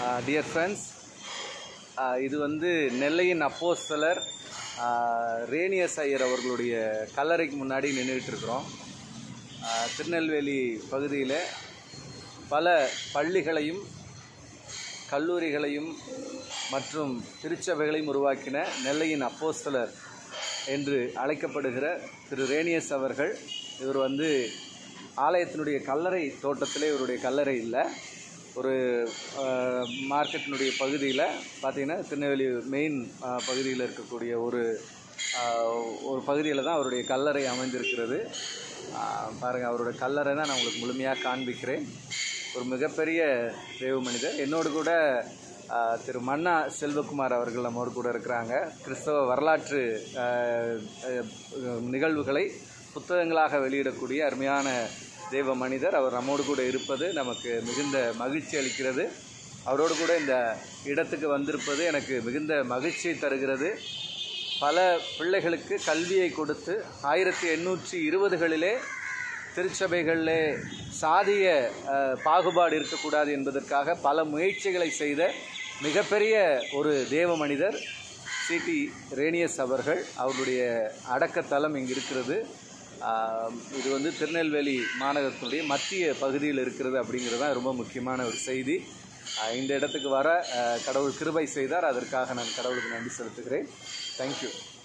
dear friends இது வந்து நெல்லையின் அப்போஸ்தலர் ரேனியஸ் ஐயர் அவர்களுடைய கல்லறைக்கு முன்னாடி நின்றுட்டு இருக்கிறோம் ஆஹ் திருநெல்வேலி பகுதியில் பல பள்ளிகளையும் கல்லூரிகளையும் மற்றும் திருச்சபைகளையும் உருவாக்கின நெல்லையின் அப்போஸ்தலர் என்று அழைக்கப்படுகிற திரு ரேனியஸ் அவர்கள் இவர் வந்து ஆலயத்தினுடைய கல்லறை தோட்டத்திலே இவருடைய கல்லறை இல்லை ஒரு ஆஹ், மார்க்கெட்டினுடைய பகுதியில் பார்த்தீங்கன்னா திருநெல்வேலி மெயின் ஆஹ், பகுதியில் இருக்கக்கூடிய ஒரு ஆஹ், ஒரு பகுதியில் தான் அவருடைய கல்லறை அமைந்திருக்கிறது ஆஹ், பாருங்க அவருடைய கல்லறை தான் நான் உங்களுக்கு முழுமையாக காண்பிக்கிறேன் ஒரு மிகப்பெரிய தேவ மனிதர் என்னோடு கூட ஆஹ், திரு மன்னா செல்வகுமார் அவர்கள் நம்மோடு கூட இருக்கிறாங்க கிறிஸ்தவ வரலாற்று ஆஹ், ஆஹ், நிகழ்வுகளை புத்தகங்களாக வெளியிடக்கூடிய அருமையான தேவ மனிதர் அவர் நம்மோடு கூட இருப்பது நமக்கு மிகுந்த மகிழ்ச்சி அளிக்கிறது அவரோடு கூட இந்த இடத்துக்கு வந்திருப்பது எனக்கு மிகுந்த மகிழ்ச்சியை தருகிறது பல பிள்ளைகளுக்கு கல்வியை கொடுத்து ஆயிரத்தி எண்ணூற்றி இருபதுகளிலே திருச்சபைகளிலே சாதிய அஹ், பாகுபாடு இருக்கக்கூடாது என்பதற்காக பல முயற்சிகளை செய்த மிகப்பெரிய ஒரு தேவ மனிதர் சிடி ரேனியஸ் அவர்கள் அவருடைய அடக்கத்தலம் இங்கு இருக்கிறது ஆஹ், இது வந்து திருநெல்வேலி மாநகரத்தினுடைய மத்திய பகுதியில் இருக்கிறது அப்படிங்கிறது தான் ரொம்ப முக்கியமான ஒரு செய்தி ஆஹ், இந்த இடத்துக்கு வர ஆஹ், கடவுள் கிருபை செய்தார் அதற்காக நான் கடவுளுக்கு நன்றி செலுத்துகிறேன் தேங்க்யூ